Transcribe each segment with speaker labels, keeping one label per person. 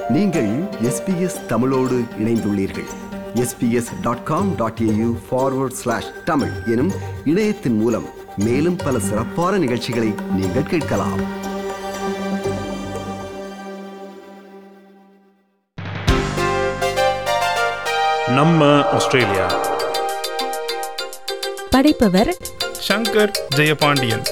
Speaker 1: நீங்கள் எஸ்பிஎஸ் தமிழோடு இணைந்துள்ளீர்கள் SBS dot com dot AU forward slash Tamil எனும் இணையத்தின் மூலம் மேலும் பல சிறப்பான நிகழ்ச்சிகளை நீங்கள் கேட்கலாம்
Speaker 2: நம்ம ஆஸ்திரேலியா
Speaker 3: படைப்பவர்
Speaker 4: சங்கர் ஜெயபாண்டியன்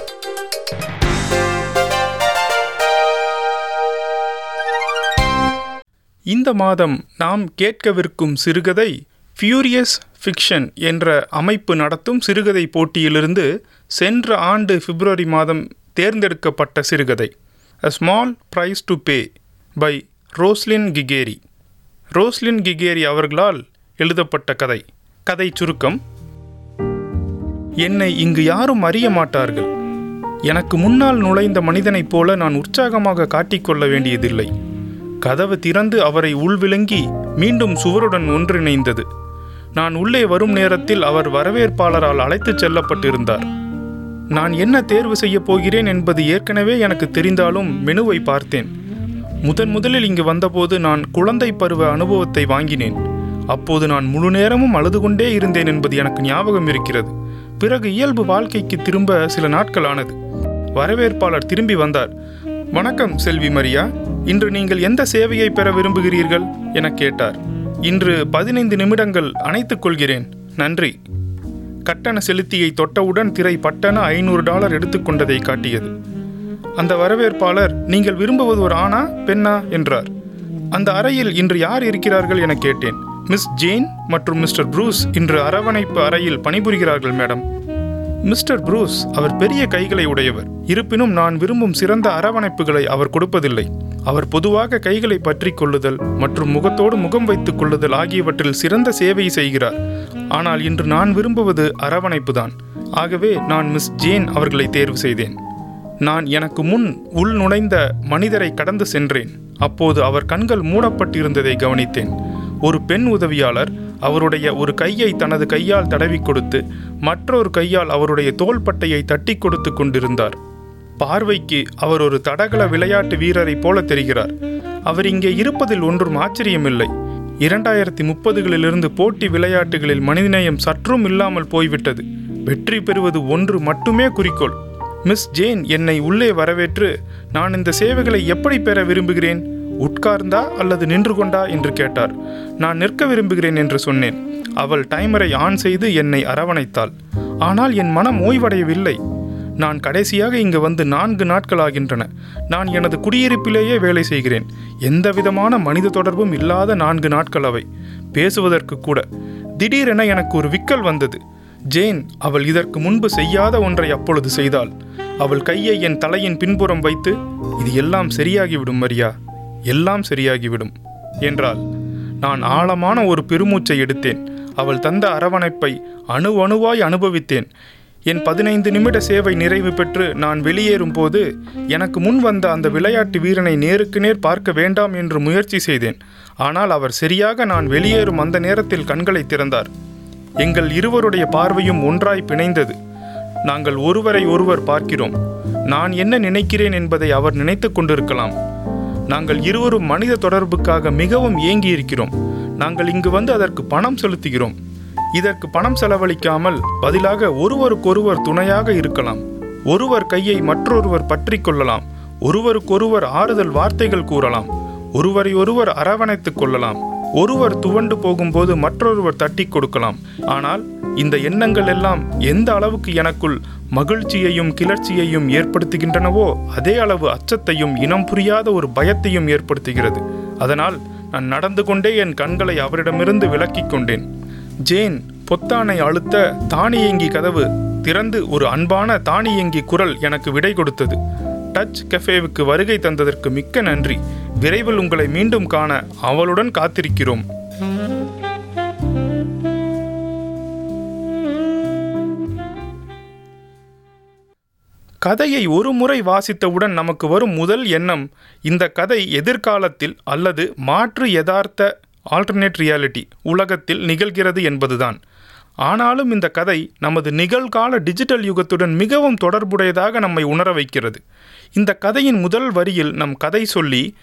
Speaker 4: இந்த மாதம் நாம் கேட்கவிருக்கும் சிறுகதை ஃபியூரியஸ் ஃபிக்ஷன் என்ற அமைப்பு நடத்தும் சிறுகதை போட்டியிலிருந்து சென்ற ஆண்டு பிப்ரவரி மாதம் தேர்ந்தெடுக்கப்பட்ட சிறுகதை a small price to pay by Roslyn Kigeri Roslyn Kigeri அவர்களால் எழுதப்பட்ட கதை கதை சுருக்கம் என்னை இங்கு யாரும் அறிய மாட்டார்கள் எனக்கு முன்னால் நுழைந்த மனிதனைப் போல நான் உற்சாகமாக காட்டிக்கொள்ள வேண்டியதில்லை கதவு திறந்து அவரை உள்விளங்கி மீண்டும் சுவருடன் ஒன்றிணைந்தது நான் உள்ளே வரும் நேரத்தில் அவர் வரவேற்பாளரால் அழைத்துச் செல்லப்பட்டிருந்தார் நான் என்ன தேர்வு செய்யப் போகிறேன் என்பது ஏற்கனவே எனக்கு தெரிந்தாலும் மெனுவை பார்த்தேன் முதன் முதலில் இங்கு வந்தபோது நான் குழந்தை பருவ அனுபவத்தை வாங்கினேன் அப்போது நான் முழு நேரமும் அழுது கொண்டே இருந்தேன் என்பது எனக்கு ஞாபகம் இருக்கிறது பிறகு இயல்பு வாழ்க்கைக்கு திரும்ப சில நாட்கள் ஆனது வரவேற்பாளர் திரும்பி வந்தார் வணக்கம் செல்வி மரியா இன்று நீங்கள் எந்த சேவையை பெற விரும்புகிறீர்கள் என கேட்டார் இன்று பதினைந்து நிமிடங்கள் அணைத்துக் கொள்கிறேன் நன்றி கட்டண செலுத்தியை தொட்டவுடன் திரை பட்டன ஐநூறு டாலர் எடுத்துக்கொண்டதை காட்டியது அந்த வரவேற்பாளர் நீங்கள் விரும்புவது ஒரு ஆணா பெண்ணா என்றார் அந்த அறையில் இன்று யார் இருக்கிறார்கள் என கேட்டேன் மிஸ் ஜேன் மற்றும் மிஸ்டர் ப்ரூஸ் இன்று அரவணைப்பு அறையில் பணிபுரிகிறார்கள் மேடம் மிஸ்டர் ப்ரூஸ் அவர் பெரிய கைகளை உடையவர் இருப்பினும் நான் விரும்பும் சிறந்த அரவணைப்புகளை அவர் கொடுப்பதில்லை அவர் பொதுவாக கைகளை பற்றி கொள்ளுதல் மற்றும் முகத்தோடு முகம் வைத்துக் கொள்ளுதல் ஆகியவற்றில் சிறந்த சேவை செய்கிறார் ஆனால் இன்று நான் விரும்புவது அரவணைப்புதான் ஆகவே நான் மிஸ் ஜேன் அவர்களை தேர்வு செய்தேன் நான் எனக்கு முன் உள் நுழைந்த மனிதரை கடந்து சென்றேன் அப்போது அவர் கண்கள் மூடப்பட்டிருந்ததை கவனித்தேன் ஒரு பெண் உதவியாளர் அவருடைய ஒரு கையை தனது கையால் தடவி கொடுத்து மற்றொரு கையால் அவருடைய தோள்பட்டையை தட்டி கொடுத்து கொண்டிருந்தார் பார்வைக்கு அவர் ஒரு தடகள விளையாட்டு வீரரைப் போல தெரிகிறார் அவர் இங்கே இருப்பதில் ஒன்றும் ஆச்சரியமில்லை இரண்டாயிரத்தி முப்பதுகளிலிருந்து போட்டி விளையாட்டுகளில் மனிதநேயம் சற்றும் இல்லாமல் போய்விட்டது வெற்றி பெறுவது ஒன்று மட்டுமே குறிக்கோள் மிஸ் ஜேன் என்னை உள்ளே வரவேற்று நான் இந்த சேவைகளை எப்படி பெற விரும்புகிறேன் உட்கார்ந்தா அல்லது நின்று கொண்டா என்று கேட்டார் நான் நிற்க விரும்புகிறேன் என்று சொன்னேன் அவள் டைமரை ஆன் செய்து என்னை அரவணைத்தாள் ஆனால் என் மனம் ஓய்வடையவில்லை நான் கடைசியாக இங்கு வந்து நான்கு நாட்கள் ஆகின்றன நான் எனது குடியிருப்பிலேயே வேலை செய்கிறேன் எந்த விதமான மனித தொடர்பும் இல்லாத நான்கு நாட்கள் அவை பேசுவதற்கு கூட திடீரென எனக்கு ஒரு விக்கல் வந்தது ஜேன் அவள் இதற்கு முன்பு செய்யாத ஒன்றை அப்பொழுது செய்தாள் அவள் கையை என் தலையின் பின்புறம் வைத்து இது எல்லாம் சரியாகிவிடும் மரியா எல்லாம் சரியாகிவிடும் என்றாள் நான் ஆழமான ஒரு பெருமூச்சை எடுத்தேன் அவள் தந்த அரவணைப்பை அணு அணுவாய் அனுபவித்தேன் என் பதினைந்து நிமிட சேவை நிறைவு பெற்று நான் வெளியேறும் போது எனக்கு முன் வந்த அந்த விளையாட்டு வீரனை நேருக்கு நேர் பார்க்க வேண்டாம் என்று முயற்சி செய்தேன் ஆனால் அவர் சரியாக நான் வெளியேறும் அந்த நேரத்தில் கண்களை திறந்தார் எங்கள் இருவருடைய பார்வையும் ஒன்றாய் பிணைந்தது நாங்கள் ஒருவரை ஒருவர் பார்க்கிறோம் நான் என்ன நினைக்கிறேன் என்பதை அவர் நினைத்து கொண்டிருக்கலாம் நாங்கள் இருவரும் மனித தொடர்புக்காக மிகவும் ஏங்கி இருக்கிறோம் நாங்கள் இங்கு வந்து அதற்கு பணம் செலுத்துகிறோம் இதற்கு பணம் செலவழிக்காமல் பதிலாக ஒருவருக்கொருவர் துணையாக இருக்கலாம் ஒருவர் கையை மற்றொருவர் பற்றி கொள்ளலாம் ஒருவருக்கொருவர் ஆறுதல் வார்த்தைகள் கூறலாம் ஒருவரை ஒருவர் அரவணைத்துக் கொள்ளலாம் ஒருவர் துவண்டு போகும்போது மற்றொருவர் தட்டி கொடுக்கலாம் ஆனால் இந்த எண்ணங்கள் எல்லாம் எந்த அளவுக்கு எனக்குள் மகிழ்ச்சியையும் கிளர்ச்சியையும் ஏற்படுத்துகின்றனவோ அதே அளவு அச்சத்தையும் இனம் புரியாத ஒரு பயத்தையும் ஏற்படுத்துகிறது அதனால் நான் நடந்து கொண்டே என் கண்களை அவரிடமிருந்து விலக்கிக் கொண்டேன் ஜேன் பொத்தானை அழுத்த தானியங்கி கதவு திறந்து ஒரு அன்பான தானியங்கி குரல் எனக்கு விடை கொடுத்தது டச் கஃபேவுக்கு வருகை தந்ததற்கு மிக்க நன்றி விரைவில் உங்களை மீண்டும் காண அவளுடன் காத்திருக்கிறோம் கதையை ஒரு முறை வாசித்தவுடன் நமக்கு வரும் முதல் எண்ணம் இந்த கதை எதிர்காலத்தில் அல்லது மாற்று யதார்த்த ஆல்டர்னேட் ரியாலிட்டி உலகத்தில் நிகழ்கிறது என்பதுதான் ஆனாலும் இந்த கதை நமது நிகழ்கால டிஜிட்டல் யுகத்துடன் மிகவும் தொடர்புடையதாக நம்மை உணர வைக்கிறது இந்த கதையின் முதல் வரியில் நம் கதை சொல்லி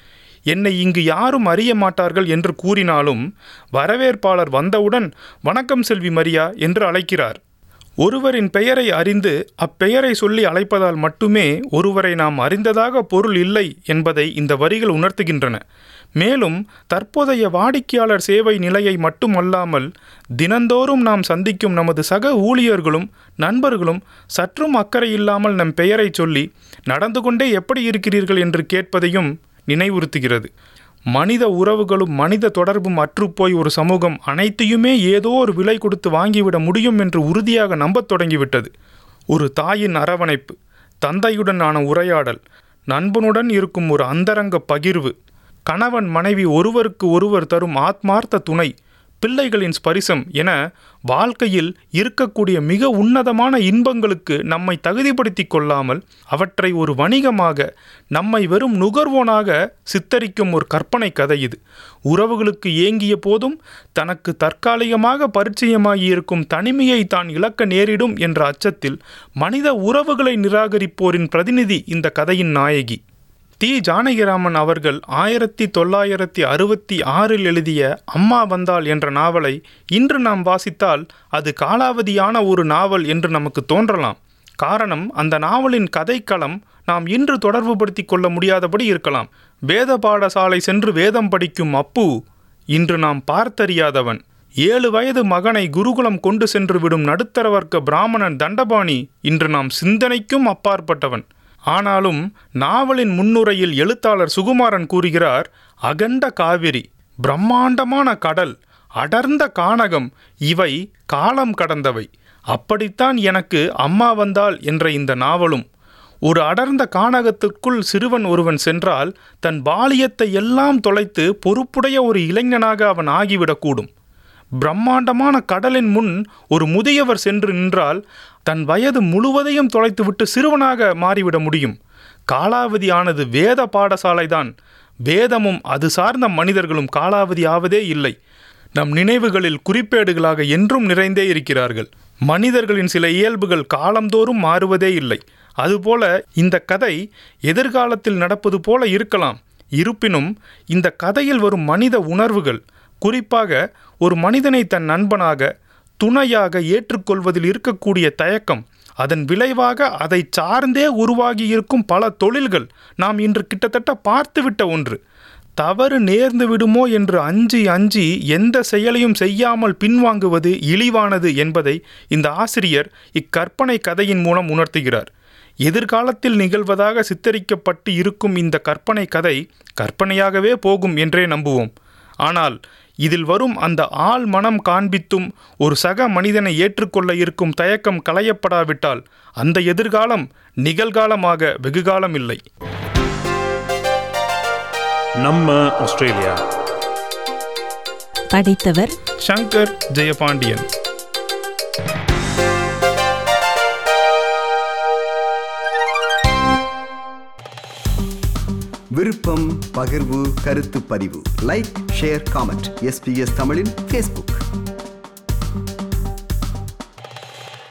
Speaker 4: என்னை இங்கு யாரும் அறிய மாட்டார்கள் என்று கூறினாலும் வரவேற்பாளர் வந்தவுடன் வணக்கம் செல்வி மரியா என்று அழைக்கிறார் ஒருவரின் பெயரை அறிந்து அப்பெயரை சொல்லி அழைப்பதால் மட்டுமே ஒருவரை நாம் அறிந்ததாக பொருள் இல்லை என்பதை இந்த வரிகள் உணர்த்துகின்றன மேலும் தற்போதைய வாடிக்கையாளர் சேவை நிலையை மட்டுமல்லாமல் தினந்தோறும் நாம் சந்திக்கும் நமது சக ஊழியர்களும் நண்பர்களும் சற்றும் அக்கறை இல்லாமல் நம் பெயரை சொல்லி நடந்து கொண்டே எப்படி இருக்கிறீர்கள் என்று கேட்பதையும் நினைவுறுத்துகிறது மனித உறவுகளும் மனித தொடர்பும் அற்றுப்போய் ஒரு சமூகம் அனைத்தையுமே ஏதோ ஒரு விலை கொடுத்து வாங்கிவிட முடியும் என்று உறுதியாக நம்பத் தொடங்கிவிட்டது ஒரு தாயின் அரவணைப்பு தந்தையுடனான உரையாடல் நண்பனுடன் இருக்கும் ஒரு அந்தரங்க பகிர்வு கணவன் மனைவி ஒருவருக்கு ஒருவர் தரும் ஆத்மார்த்த துணை பிள்ளைகளின் ஸ்பரிசம் என வாழ்க்கையில் இருக்கக்கூடிய மிக உன்னதமான இன்பங்களுக்கு நம்மை தகுதிப்படுத்திக் கொள்ளாமல் அவற்றை ஒரு வணிகமாக நம்மை வெறும் நுகர்வோனாக சித்தரிக்கும் ஒரு கற்பனை கதை இது உறவுகளுக்கு ஏங்கிய போதும் தனக்கு தற்காலிகமாக பரிச்சயமாகி இருக்கும் தனிமையை தான் இழக்க நேரிடும் என்ற அச்சத்தில் மனித உறவுகளை நிராகரிப்போரின் பிரதிநிதி இந்த கதையின் நாயகி தி ஜானகிராமன் அவர்கள் ஆயிரத்தி தொள்ளாயிரத்தி அறுபத்தி ஆறில் எழுதிய அம்மா வந்தாள் என்ற நாவலை இன்று நாம் வாசித்தால் அது காலாவதியான ஒரு நாவல் என்று நமக்கு தோன்றலாம் காரணம் அந்த நாவலின் கதைக்களம் நாம் இன்று தொடர்புபடுத்திக் கொள்ள முடியாதபடி இருக்கலாம் வேத பாடசாலை சென்று வேதம் படிக்கும் அப்பு இன்று நாம் பார்த்தறியாதவன் ஏழு வயது மகனை குருகுலம் கொண்டு சென்று விடும் நடுத்தர வர்க்க பிராமணன் தண்டபாணி இன்று நாம் சிந்தனைக்கும் அப்பாற்பட்டவன் ஆனாலும் நாவலின் முன்னுரையில் எழுத்தாளர் சுகுமாரன் கூறுகிறார் அகண்ட காவிரி பிரம்மாண்டமான கடல் அடர்ந்த கானகம் இவை காலம் கடந்தவை அப்படித்தான் எனக்கு அம்மா வந்தாள் என்ற இந்த நாவலும் ஒரு அடர்ந்த கானகத்திற்குள் சிறுவன் ஒருவன் சென்றால் தன் பாலியத்தை எல்லாம் தொலைத்து பொறுப்புடைய ஒரு இளைஞனாக அவன் ஆகிவிடக்கூடும் பிரம்மாண்டமான கடலின் முன் ஒரு முதியவர் சென்று நின்றால் தன் வயது முழுவதையும் தொலைத்துவிட்டு சிறுவனாக மாறிவிட முடியும் காலாவதி ஆனது வேத பாடசாலைதான் வேதமும் அது சார்ந்த மனிதர்களும் காலாவதி ஆவதே இல்லை நம் நினைவுகளில் குறிப்பேடுகளாக என்றும் நிறைந்தே இருக்கிறார்கள் மனிதர்களின் சில இயல்புகள் காலந்தோறும் மாறுவதே இல்லை அதுபோல இந்த கதை எதிர்காலத்தில் நடப்பது போல இருக்கலாம் இருப்பினும் இந்த கதையில் வரும் மனித உணர்வுகள் குறிப்பாக ஒரு மனிதனை தன் நண்பனாக துணையாக ஏற்றுக்கொள்வதில் இருக்கக்கூடிய தயக்கம் அதன் விளைவாக அதை சார்ந்தே உருவாகி இருக்கும் பல தொழில்கள் நாம் இன்று கிட்டத்தட்ட பார்த்துவிட்ட ஒன்று தவறு நேர்ந்து விடுமோ என்று அஞ்சி அஞ்சி எந்த செயலையும் செய்யாமல் பின்வாங்குவது இழிவானது என்பதை இந்த ஆசிரியர் இக்கற்பனை கதையின் மூலம் உணர்த்துகிறார் எதிர்காலத்தில் நிகழ்வதாக சித்தரிக்கப்பட்டு இருக்கும் இந்த கற்பனை கதை கற்பனையாகவே போகும் என்றே நம்புவோம் ஆனால் இதில் வரும் அந்த ஆள் மனம் காண்பித்தும் ஒரு சக மனிதனை ஏற்றுக்கொள்ள இருக்கும் தயக்கம் களையப்படாவிட்டால் அந்த எதிர்காலம் நிகழ்காலமாக வெகுகாலம் இல்லை
Speaker 2: நம்ம ஆஸ்திரேலியா
Speaker 3: படித்தவர்
Speaker 4: சங்கர் ஜெயபாண்டியன்
Speaker 1: விருப்பம் பகிர்வு கருத்து பதிவு லைக் ஷேர் காமெண்ட் எஸ்பிஎஸ் தமிழின் ஃபேஸ்புக்